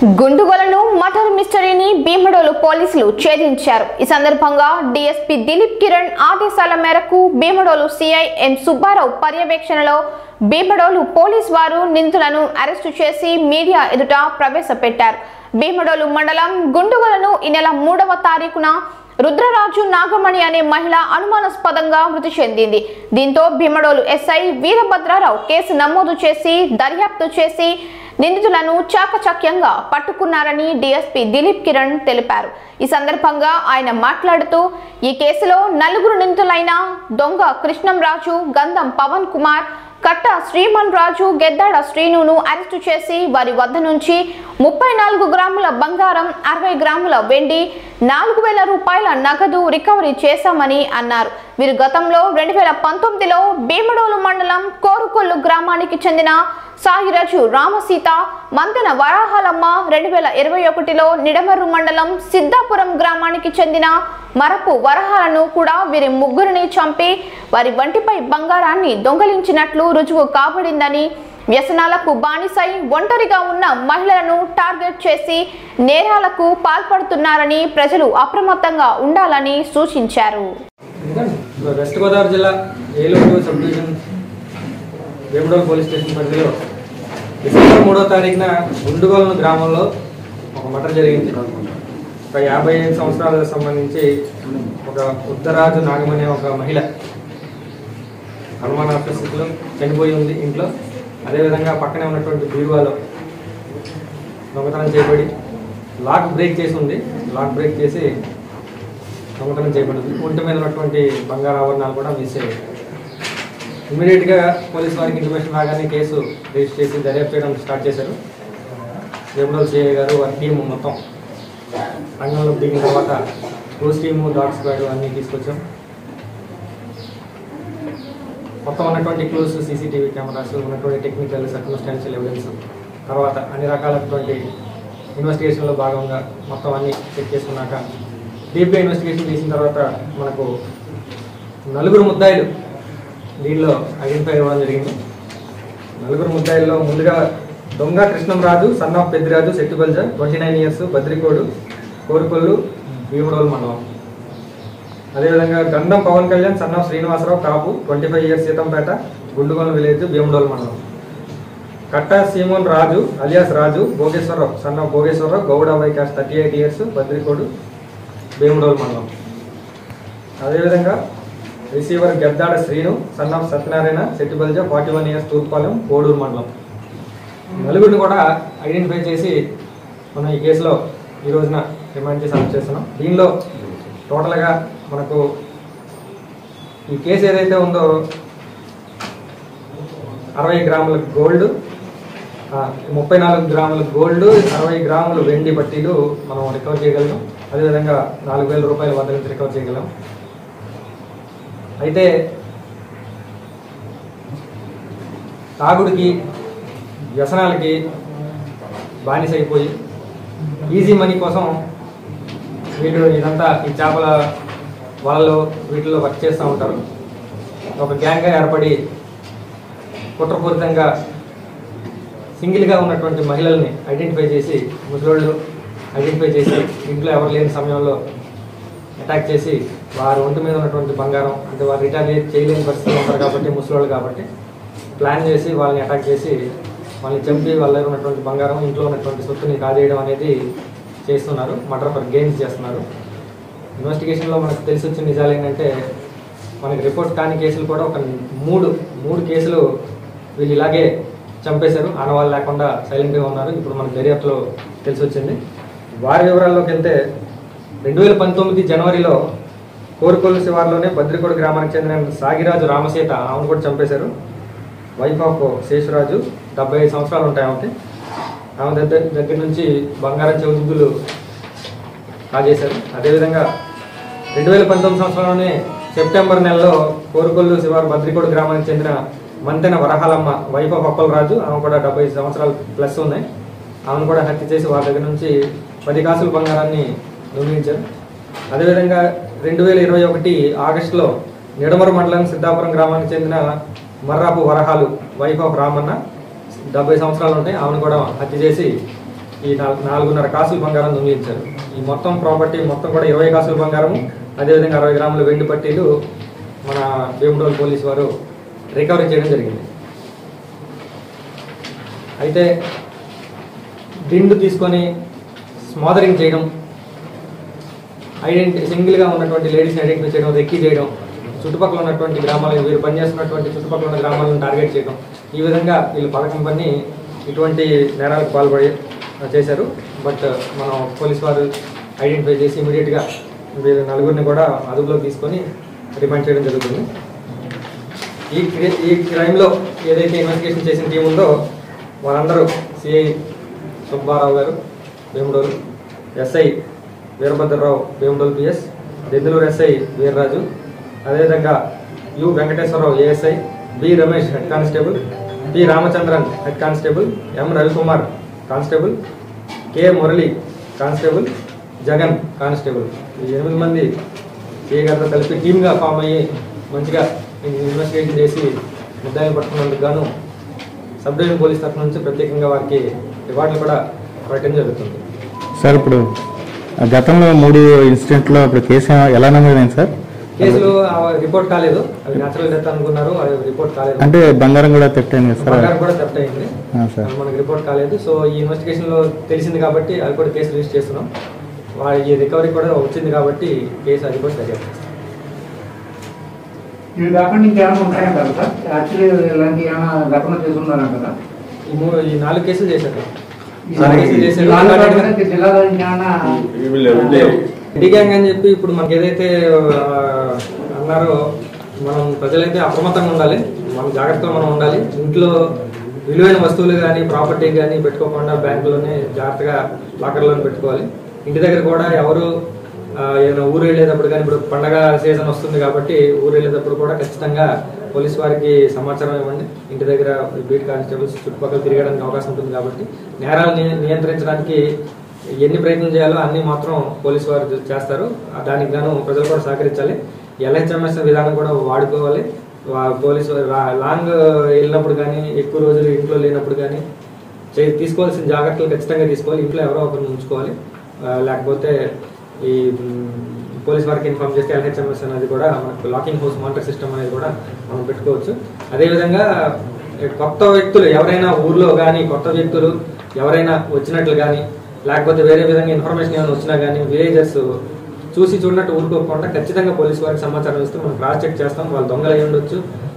గుండుగోలను మటర్ మిస్టరీని భీమడోలు పోలీసులు ఛేదించారు ఈ సందర్భంగా డీఎస్పీ దిలీప్ కిరణ్ ఆదేశాల మేరకు భీమడోలు సిఐ ఎం సుబ్బారావు పర్యవేక్షణలో భీమడోలు పోలీస్ వారు నిందితులను అరెస్టు చేసి మీడియా ఎదుట ప్రవేశపెట్టారు భీమడోలు మండలం గుండుగోలను ఈ నెల మూడవ తారీఖున రుద్రరాజు నాగమణి అనే మహిళ అనుమానాస్పదంగా మృతి చెందింది దీంతో భీమడోలు ఎస్ఐ వీరభద్రారావు కేసు నమోదు చేసి దర్యాప్తు చేసి నిందితులను చాకచక్యంగా పట్టుకున్నారని డీఎస్పీ దిలీప్ కిరణ్ తెలిపారు ఈ సందర్భంగా ఆయన మాట్లాడుతూ ఈ కేసులో నలుగురు నిందితులైన దొంగ కృష్ణంరాజు గంధం పవన్ కుమార్ కట్ట శ్రీమన్ రాజు గెద్దాడ శ్రీనును అరెస్టు చేసి వారి వద్ద నుంచి ముప్పై నాలుగు గ్రాముల బంగారం అరవై గ్రాముల వెండి నాలుగు వేల రూపాయల నగదు రికవరీ చేశామని అన్నారు వీరు గతంలో రెండు వేల పంతొమ్మిదిలో భీమడోలు మండలం కోరుకొల్లు గ్రామానికి చెందిన సాయిరాజు రామసీత మంతెన వరాహాలమ్మ రెండు వేల ఇరవై ఒకటిలో నిడమర్రు మండలం సిద్ధాపురం గ్రామానికి చెందిన మరపు వరహాలను కూడా వీరి ముగ్గురిని చంపి వారి వంటిపై బంగారాన్ని దొంగలించినట్లు రుజువు కాబడిందని వ్యసనాలకు బానిసై ఒంటరిగా ఉన్న మహిళలను టార్గెట్ చేసి నేరాలకు పాల్పడుతున్నారని ప్రజలు అప్రమత్తంగా ఉండాలని సూచించారు వెస్ట్ గోదావరి జిల్లా Eluru sub division Vemudolu police station పరిధిలో డిసెంబర్ మూడో తారీఖున గుండుగోలను గ్రామంలో ఒక మటర్ జరిగింది ఒక యాభై ఐదు సంవత్సరాలకు సంబంధించి ఒక ఉత్తరాజు నాగమనే ఒక మహిళ అనుమానాస్పద స్థితిలో చనిపోయి ఉంది ఇంట్లో అదేవిధంగా పక్కనే ఉన్నటువంటి బీరువాలో దొంగతనం చేయబడి లాక్ బ్రేక్ చేసి ఉంది లాక్ బ్రేక్ చేసి దొంగతనం చేయబడింది ఒంటి మీద ఉన్నటువంటి బంగారు ఆభరణాలు కూడా మిస్ అయ్యాయి ఇమీడియట్గా పోలీస్ వారికి ఇన్ఫర్మేషన్ రాగానే కేసు రిజిస్టర్ చేసి దర్యాప్తు చేయడం స్టార్ట్ చేశారు రేపుడల్ సిఐ గారు వారి టీం మొత్తం రంగంలో దిగిన తర్వాత క్రూస్ టీము డాగ్ స్క్వాడ్ అన్నీ తీసుకొచ్చాం మొత్తం ఉన్నటువంటి క్లూస్ సీసీటీవీ కెమెరాస్ ఉన్నటువంటి టెక్నికల్ సర్కమ్స్టాన్షియల్ ఎవిడెన్స్ తర్వాత అన్ని రకాలైనటువంటి ఇన్వెస్టిగేషన్లో భాగంగా మొత్తం అన్ని చెక్ చేసుకున్నాక డీప్గా ఇన్వెస్టిగేషన్ చేసిన తర్వాత మనకు నలుగురు ముద్దాయిలు దీనిలో ఐడెంటిఫై అవ్వడం జరిగింది నలుగురు ముద్దాయిల్లో ముందుగా దొంగ Krishnamraju son of Peddiraju Settibalija twenty nine years Badrikodu Korukollu Bhimadolu mandal అదేవిధంగా Gandham Pawan Kalyan son of Srinivasarao Kapu twenty five years Seethampeta Gundugolu village Bhimadolu mandal Katta Seemon Raju alias Raju Bhogeswararao son of Bhogeswararao Gouda వైకాస్ thirty eight years Badrikodu Bhimadolu mandal అదేవిధంగా receiver Gaddada Srinu son of Satyanarayana Settibalija forty one years Turpalem Koduru mandal నలుగురిని కూడా ఐడెంటిఫై చేసి మనం ఈ కేసులో ఈ రోజున రిమాండ్ చేసి అరెస్ట్ చేస్తున్నాం దీనిలో టోటల్గా మనకు ఈ కేసు ఏదైతే ఉందో అరవై గ్రాముల గోల్డ్ ఆ, ముప్పై నాలుగు గ్రాముల గోల్డ్ అరవై గ్రాములు వెండి బట్టీలు మనం రికవర్ చేయగలం అదేవిధంగా నాలుగు వేల రూపాయల వద్ద నుంచి రికవర్ చేయగలం అయితే తాగుడికి వ్యసనాలకి బానిస అయిపోయి ఈజీ మనీ కోసం వీళ్ళు ఇదంతా ఈ చేపల వలలు వీటిలో వర్క్ చేస్తూ ఉంటారు ఒక గ్యాంగ్గా ఏర్పడి కుట్రపూరితంగా సింగిల్గా ఉన్నటువంటి మహిళల్ని ఐడెంటిఫై చేసి ముసలోళ్ళు ఐడెంటిఫై చేసి ఇంట్లో ఎవరు లేని సమయంలో అటాక్ చేసి వారి ఒంటి మీద ఉన్నటువంటి బంగారం అంటే వారు రిటాలియేట్ చేయలేని పరిస్థితులు ఉంటారు కాబట్టి ముసలోళ్ళు కాబట్టి ప్లాన్ చేసి వాళ్ళని అటాక్ చేసి వాళ్ళని చంపి వాళ్ళ దగ్గర ఉన్నటువంటి బంగారం ఇంట్లో ఉన్నటువంటి సొత్తుని కాజేయడం అనేది చేస్తున్నారు మర్డర్ ఫర్ గేమ్స్ చేస్తున్నారు ఇన్వెస్టిగేషన్లో మనకు తెలిసి వచ్చిన నిజాలు ఏంటంటే మనకి రిపోర్ట్ కాని కేసులు కూడా ఒక మూడు మూడు కేసులు వీళ్ళు ఇలాగే చంపేశారు ఆనవాళ్ళు లేకుండా సైలెంట్గా ఉన్నారు ఇప్పుడు మనకు దర్యాప్తులో తెలిసి వచ్చింది వారి వివరాల్లోకి వెళ్తే రెండు వేల పంతొమ్మిది జనవరిలో కోరుకొల్లు శివార్లోనే బద్రికోడు గ్రామానికి చెందిన సాగిరాజు రామసీత ఆమెను కూడా చంపేశారు వైఫ్ ఆఫ్ శేషరాజు డెబ్బై ఐదు సంవత్సరాలు ఉంటాయి ఆమెకి ఆమె దగ్గర దగ్గర నుంచి బంగారం చెవుదుద్దులు కాజేశారు అదేవిధంగా రెండు వేల పంతొమ్మిది సంవత్సరంలోనే సెప్టెంబర్ నెలలో కోరుకొల్లు శివారు బద్రికోడు గ్రామానికి చెందిన మంతెన వరహాలమ్మ వైఫ్ ఆఫ్ అప్పలరాజు ఆమె కూడా డెబ్బై ఐదు సంవత్సరాలు ప్లస్ ఉన్నాయి ఆమెను కూడా హత్య చేసి వాళ్ళ దగ్గర నుంచి పది కాసుల బంగారాన్ని దొంగిలించారు అదేవిధంగా రెండు వేల ఇరవై ఒకటి ఆగస్టులో నిడమరు మండలం సిద్ధాపురం గ్రామానికి చెందిన మర్రాపు వరహాలు వైఫ్ ఆఫ్ రామన్న డెబ్బై సంవత్సరాలు ఉంటాయి ఆమెను కూడా హత్య చేసి ఈ నాలుగు నాలుగున్నర కాసుల బంగారం దొంగిలించారు ఈ మొత్తం ప్రాపర్టీ మొత్తం కూడా ఇరవై కాసుల బంగారము అదేవిధంగా అరవై గ్రాముల వెండి పట్టీలు మన భీమడోల్ పోలీస్ వారు రికవరీ చేయడం జరిగింది అయితే దిండు తీసుకొని స్మాదరింగ్ చేయడం ఐడెంటి సింగిల్గా ఉన్నటువంటి లేడీస్ని ఐడెంటిఫై చేయడం రెక్కి చేయడం చుట్టుపక్కల ఉన్నటువంటి గ్రామాలను వీరు పనిచేస్తున్నటువంటి చుట్టుపక్కల ఉన్న గ్రామాలను టార్గెట్ చేయడం ఈ విధంగా వీళ్ళు పథకం పని ఇటువంటి నేరాలకు పాల్పడి చేశారు బట్ మనం పోలీస్ వారు ఐడెంటిఫై చేసి ఇమీడియట్గా వీరు నలుగురిని కూడా అదుపులోకి తీసుకొని రిమాండ్ చేయడం జరుగుతుంది ఈ క్రి- ఈ క్రైమ్లో ఏదైతే ఇన్వెస్టిగేషన్ చేసిన టీం ఉందో వాళ్ళందరూ సిఐ సుబ్బారావు గారు Vemudolu SI Veerabhadrarao Vemudolu PS Denduluru SI Veerraju అదేవిధంగా U Venkateswararao ASI B Ramesh head constable P Ramachandran head constable M Ravikumar constable K Murali constable Jagan constable ఈ ఎనిమిది మంది సిఐ గారితో కలిపి టీమ్గా ఫామ్ అయ్యి మంచిగా ఇన్వెస్టిగేషన్ చేసి ముద్దాయిని పట్టుకున్నందుకు గాను సబ్ డివిజన్ పోలీస్ తరఫు నుంచి ప్రత్యేకంగా వారికి రివార్డులు కూడా పెట్టడం జరుగుతుంది సార్ ఇప్పుడు ఆ గతంలో మూడు ఇన్సిడెంట్లో ఇప్పుడు కేసు ఎలా నమోదైంది సార్ కేసులు ఆ రిపోర్ట్ కాలేదు అవి న్యాచురల్ డెత్ అనుకున్నారు అది రిపోర్ట్ కాలేదు అంటే బంగారం కూడా తెప్పాను కదా సార్ బంగారం కూడా థెఫ్ట్ అయింది ఆ, సార్ మనకి రిపోర్ట్ కాలేదు సో ఈ ఇన్వెస్టిగేషన్ లో తెలిసింది కాబట్టి అది కూడా కేసు రిజిస్టర్ చేస్తున్నాం వా- ఈ రికవరీ కూడా వచ్చింది కాబట్టి కేసు అది కూడా దర్యాప్తు చేస్తాం. ఇవి కాకుండా ఇంకేమైనా ఉంటాయంటారు సార్ యాక్చువల్లీ ఇలాంటి ఏమైనా గతంలో చేస్తున్నారంటారా ఈ మూ ఈ నాలుగు కేసులు చేశారు ఈ నాలుగు కేసులు చేశారు నాలుగు అలాగే కాకుండా ఇంకా జిల్లాలో ఇంకేమైనా రెడ్డి గ్యాంగ్ అని చెప్పి ఇప్పుడు మనకి ఏదైతే ఆ, అన్నారో మనం ప్రజలైతే అప్రమత్తంగా ఉండాలి మనం జాగ్రత్తగా మనం ఉండాలి ఇంట్లో విలువైన వస్తువులు కానీ ప్రాపర్టీ కానీ పెట్టుకోకుండా బ్యాంకులోనే జాగ్రత్తగా లాకర్లోనే పెట్టుకోవాలి ఇంటి దగ్గర కూడా ఎవరు ఆ, ఏదైనా ఊరు వెళ్ళేటప్పుడు కానీ ఇప్పుడు పండగ సీజన్ వస్తుంది కాబట్టి ఊరు వెళ్ళేటప్పుడు కూడా ఖచ్చితంగా పోలీస్ వారికి సమాచారం ఇవ్వండి ఇంటి దగ్గర బీట్ కానిస్టేబుల్స్ చుట్టుపక్కల తిరగడానికి అవకాశం ఉంటుంది కాబట్టి నేరాలు నియ- నియంత్రించడానికి ఎన్ని ప్రయత్నం చేయాలో అన్ని మాత్రం పోలీసు వారు చేస్తారు ఆ దానికి గాను ప్రజలు కూడా సహకరించాలి ఎల్హెచ్ఎంఎస్ విధానం కూడా వాడుకోవాలి వా- పోలీసు వారు రా- లాంగ్ వెళ్ళినప్పుడు కానీ ఎక్కువ రోజులు ఇంట్లో లేనప్పుడు కానీ చే- తీసుకోవాల్సిన జాగ్రత్తలు ఖచ్చితంగా తీసుకోవాలి ఇంట్లో ఎవరో ఒకరిని ఉంచుకోవాలి ఆ, లేకపోతే ఈ మ్, పోలీస్ వారికి ఇన్ఫార్మ్ చేస్తే ఎల్హెచ్ఎంఎస్ అనేది కూడా మనకు లాకింగ్ హౌస్ మానిటర్ సిస్టమ్ అనేది కూడా మనం పెట్టుకోవచ్చు అదేవిధంగా కొత్త వ్యక్తులు ఎవరైనా ఊర్లో కానీ కొత్త వ్యక్తులు ఎవరైనా వచ్చినట్లు కానీ లేకపోతే వేరే విధంగా ఇన్ఫర్మేషన్ ఏమైనా వచ్చినా కానీ విలేజర్స్ చూసి చూడనట్టు ఊరుకోకుండా ఖచ్చితంగా పోలీస్ వారికి సమాచారం ఇస్తే మనం క్రాస్ చెక్ చేస్తాం వాళ్ళు దొంగలు అయి ఉండొచ్చు